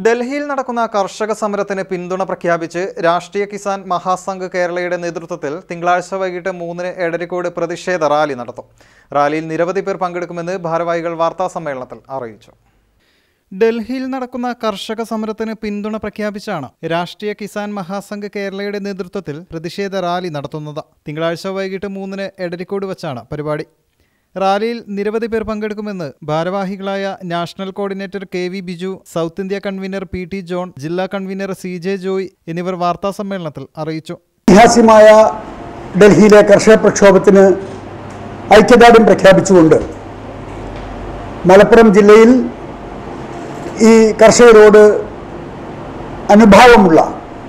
ഡൽഹിയിൽ നടക്കുന്ന കർഷക സമരത്തിന് പിന്തുണ പ്രഖ്യാപിച്ച് രാഷ്ട്രീയ കിസാൻ മഹാസംഘ് കേരളയുടെ നേതൃത്വത്തിൽ തിങ്കളാഴ്ച വൈകിട്ട് മൂന്നിന് എടരിക്കോട് പ്രതിഷേധ റാലി നടത്തും റാലിയിൽ നിരവധി പേർ പങ്കെടുക്കുമെന്ന് ഭാരവാഹികൾ വാർത്താസമ്മേളനത്തിൽ അറിയിച്ചു ഡൽഹിയിൽ നടക്കുന്ന കർഷക സമരത്തിന് പിന്തുണ പ്രഖ്യാപിച്ചാണ് രാഷ്ട്രീയ കിസാൻ മഹാസംഘ് കേരളയുടെ നേതൃത്വത്തിൽ പ്രതിഷേധ റാലി നടത്തുന്നത് തിങ്കളാഴ്ച വൈകിട്ട് മൂന്നിന് എടരിക്കോട് വച്ചാണ് പരിപാടി റാലിയിൽ നിരവധി പേർ പങ്കെടുക്കുമെന്ന് ഭാരവാഹികളായ national coordinator K V Biju south India convener P T John ജില്ലാ കൺവീനർ സി ജെ ജോയ് എന്നിവർ വാർത്താസമ്മേളനത്തിൽ അറിയിച്ചു ഐതിഹാസികമായ ഡൽഹിയിലെ കർഷക പ്രക്ഷോഭത്തിന് ഐക്യദാർഢ്യം പ്രഖ്യാപിച്ചുകൊണ്ട് മലപ്പുറം ജില്ലയിൽ ഈ കർഷകരോട് അനുഭാവമുള്ള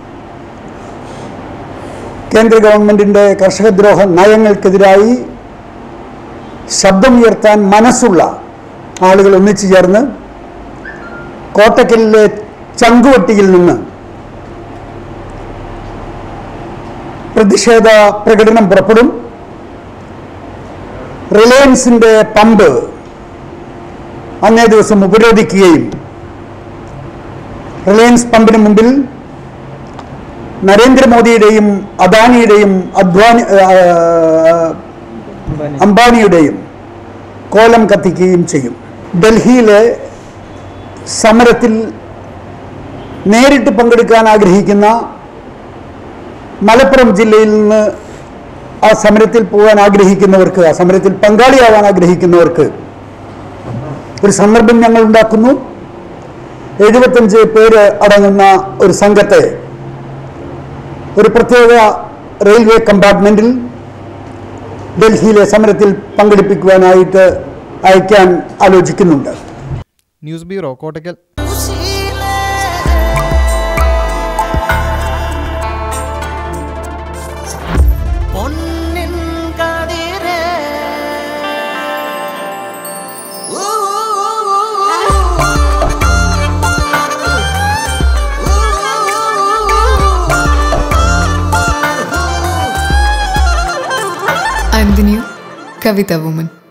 കേന്ദ്ര ഗവൺമെൻറ്റിൻ്റെ കർഷകദ്രോഹ നയങ്ങൾക്കെതിരായി ശബ്ദമുയർത്താൻ മനസ്സുള്ള ആളുകൾ ഒന്നിച്ചു ചേർന്ന് കോട്ടക്കലിലെ ചങ്കുവട്ടിയിൽ നിന്ന് പ്രതിഷേധ പ്രകടനം പുറപ്പെടും റിലയൻസിൻ്റെ പമ്പ് അന്നേ ദിവസം ഉപരോധിക്കുകയും റിലയൻസ് പമ്പിന് മുമ്പിൽ നരേന്ദ്രമോദിയുടെയും അദാനിയുടെയും അദ്വാനി ആ, അംബാനിയുടെയും കോലം കത്തിക്കുകയും ചെയ്യും ഡൽഹിയിലെ സമരത്തിൽ നേരിട്ട് പങ്കെടുക്കാൻ ആഗ്രഹിക്കുന്ന മലപ്പുറം ജില്ലയിൽ നിന്ന് ആ സമരത്തിൽ പോകാൻ ആഗ്രഹിക്കുന്നവർക്ക് ആ സമരത്തിൽ പങ്കാളിയാവാൻ ആഗ്രഹിക്കുന്നവർക്ക് ഒരു സന്ദർഭം ഞങ്ങൾ ഉണ്ടാക്കുന്നു എഴുപത്തഞ്ച് പേര് അടങ്ങുന്ന ഒരു സംഘത്തെ ഒരു പ്രത്യേക റെയിൽവേ കമ്പാർട്ട്മെൻറ്റിൽ ഡൽഹിയിലെ സമരത്തിൽ പങ്കെടുപ്പിക്കുവാനായിട്ട് അയക്കാൻ ആലോചിക്കുന്നുണ്ട് ന്യൂസ് ബ്യൂറോ കോട്ടയ്ക്കൽ പൊന്നിൻ കതിരേ ഊ, ഊ, ഊ, I'm the new Kavita woman.